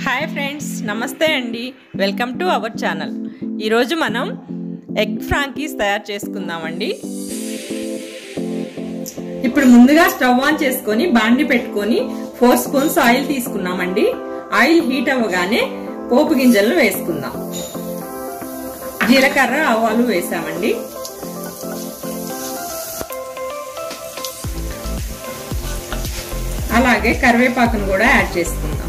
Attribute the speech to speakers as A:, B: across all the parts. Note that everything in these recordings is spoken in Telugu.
A: హాయ్ ఫ్రెండ్స్ నమస్తే అండి వెల్కమ్ టు అవర్ ఛానల్ ఈరోజు మనం ఎగ్ ఫ్రాంకీస్ తయారు చేసుకుందామండి ఇప్పుడు ముందుగా స్టవ్ ఆన్ చేసుకొని బాండి పెట్టుకొని ఫోర్ స్పూన్స్ ఆయిల్ తీసుకున్నామండి ఆయిల్ హీట్ అవ్వగానే పోపు గింజలను వేసుకుందాం జీలకర్ర ఆవాలు వేసామండి అలాగే కరివేపాకును కూడా యాడ్ చేసుకుందాం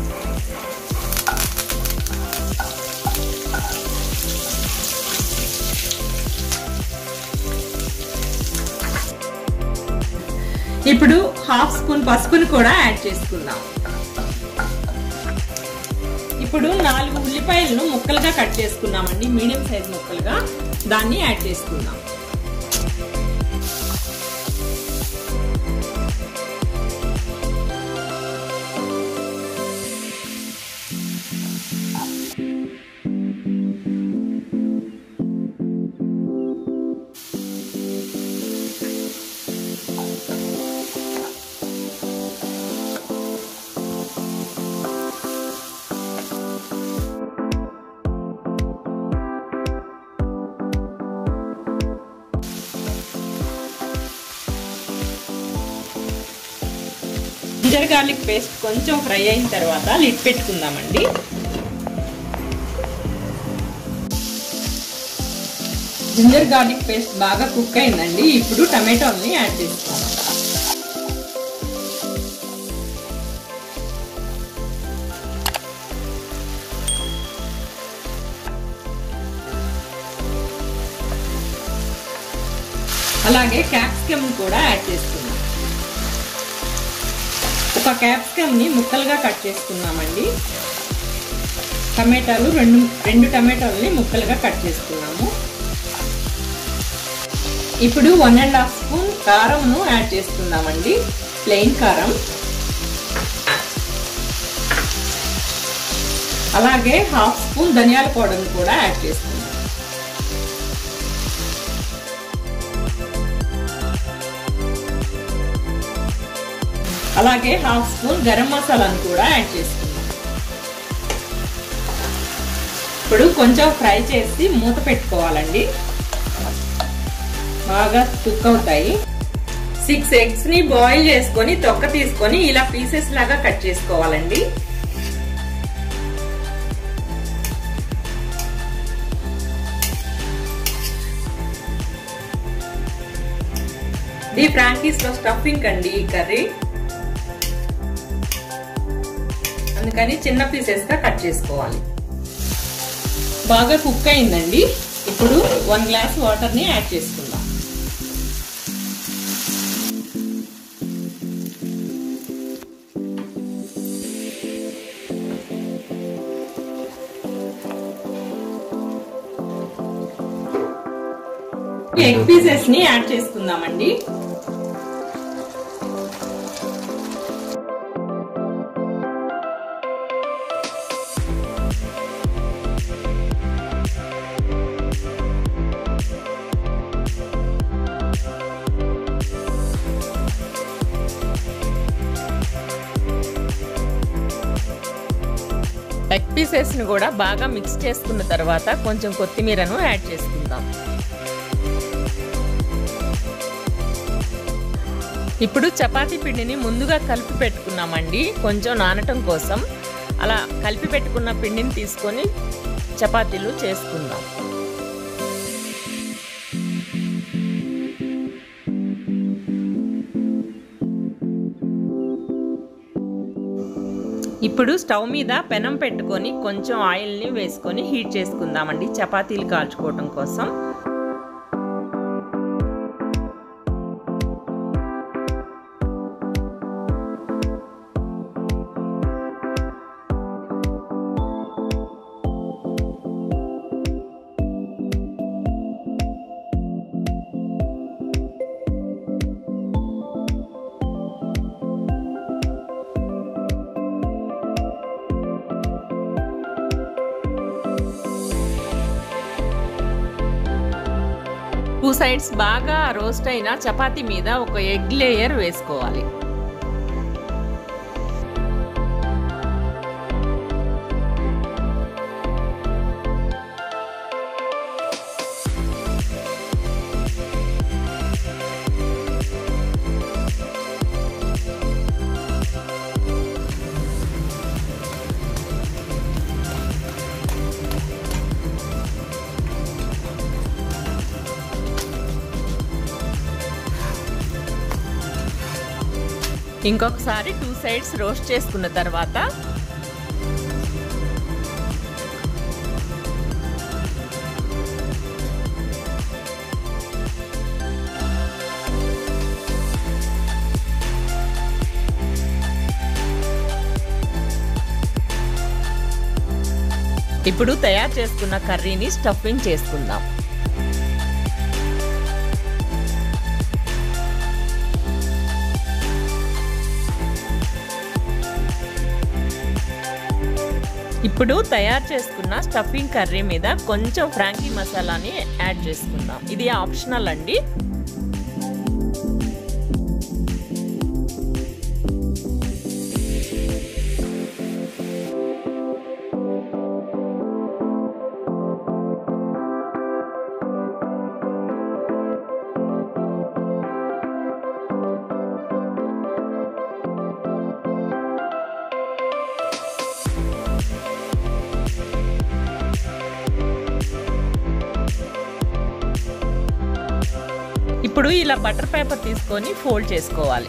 A: ఇప్పుడు హాఫ్ స్పూన్ పసుపును కూడా యాడ్ చేసుకుందాం ఇప్పుడు నాలుగు ఉల్లిపాయలను ముక్కలుగా కట్ చేసుకున్నామండి మీడియం సైజ్ ముక్కలుగా దాన్ని యాడ్ చేసుకుందాం జింజర్ గార్లిక్ పేస్ట్ కొంచెం ఫ్రై అయిన తర్వాత లిడ్ పెట్టుకుందామండి జింజర్ గార్లిక్ పేస్ట్ బాగా కుక్ అయిందండి ఇప్పుడు టమాటోల్ని యాడ్ చేసుకోవాలి అలాగే క్యాప్సికమ్ కూడా యాడ్ చేసుకుందాం ఒక క్యాప్సికమ్ని ముక్కలుగా కట్ చేసుకున్నామండి టమాటాలు రెండు రెండు టమాటాలని ముక్కలుగా కట్ చేసుకున్నాము ఇప్పుడు వన్ అండ్ హాఫ్ స్పూన్ కారంను యాడ్ చేసుకుందామండి ప్లెయిన్ కారం అలాగే హాఫ్ స్పూన్ ధనియాల పౌడర్ని కూడా యాడ్ చేసుకుందాం అలాగే హాఫ్ స్పూన్ గరం మసాలాను కూడా యాడ్ చేసుకుందాం ఇప్పుడు కొంచెం ఫ్రై చేసి మూత పెట్టుకోవాలండి బాగా కుక్ అవుతాయి సిక్స్ ఎగ్స్ ని బాయిల్ చేసుకొని తొక్క తీసుకొని ఇలా పీసెస్ లాగా కట్ చేసుకోవాలండి ఇది ఫ్రాంకీస్ లో స్టఫింగ్ అండి ఈ కర్రీ అందుకని చిన్న పీసెస్ గా కట్ చేసుకోవాలి బాగా కుక్ అయిందండి ఇప్పుడు వన్ గ్లాస్ వాటర్ ని యాడ్ చేసుకుందాం ఎగ్ పీసెస్ ని యాడ్ చేసుకుందామండి ఎగ్ పీసెస్ని కూడా బాగా మిక్స్ చేసుకున్న తర్వాత కొంచెం కొత్తిమీరను యాడ్ చేసుకుందాం ఇప్పుడు చపాతీ పిండిని ముందుగా కలిపి పెట్టుకున్నామండి కొంచెం నానటం కోసం అలా కలిపి పెట్టుకున్న పిండిని తీసుకొని చపాతీలు చేసుకుందాం ఇప్పుడు స్టవ్ మీద పెనం పెట్టుకొని కొంచెం ఆయిల్ని వేసుకొని హీట్ చేసుకుందామండి చపాతీలు కాల్చుకోవటం కోసం టూ సైడ్స్ బాగా రోస్ట్ అయిన చపాతీ మీద ఒక ఎగ్ లేయర్ వేసుకోవాలి ఇంకొకసారి టూ సైడ్స్ రోస్ట్ చేసుకున్న తర్వాత ఇప్పుడు తయారు చేసుకున్న కర్రీని స్టఫింగ్ చేసుకుందాం ఇప్పుడు తయారు చేసుకున్న స్టఫింగ్ కర్రీ మీద కొంచెం ఫ్రాంకీ మసాలాని యాడ్ చేసుకుందాం ఇది ఆప్షనల్ అండి ఇప్పుడు ఇలా బటర్ పేపర్ తీసుకొని ఫోల్డ్ చేసుకోవాలి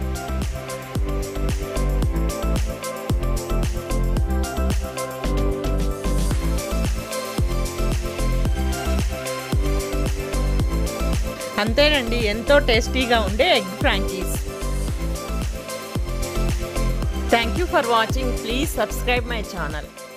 A: అంతేనండి ఎంతో టేస్టీగా ఉండే egg frankies thank you for watching please subscribe my channel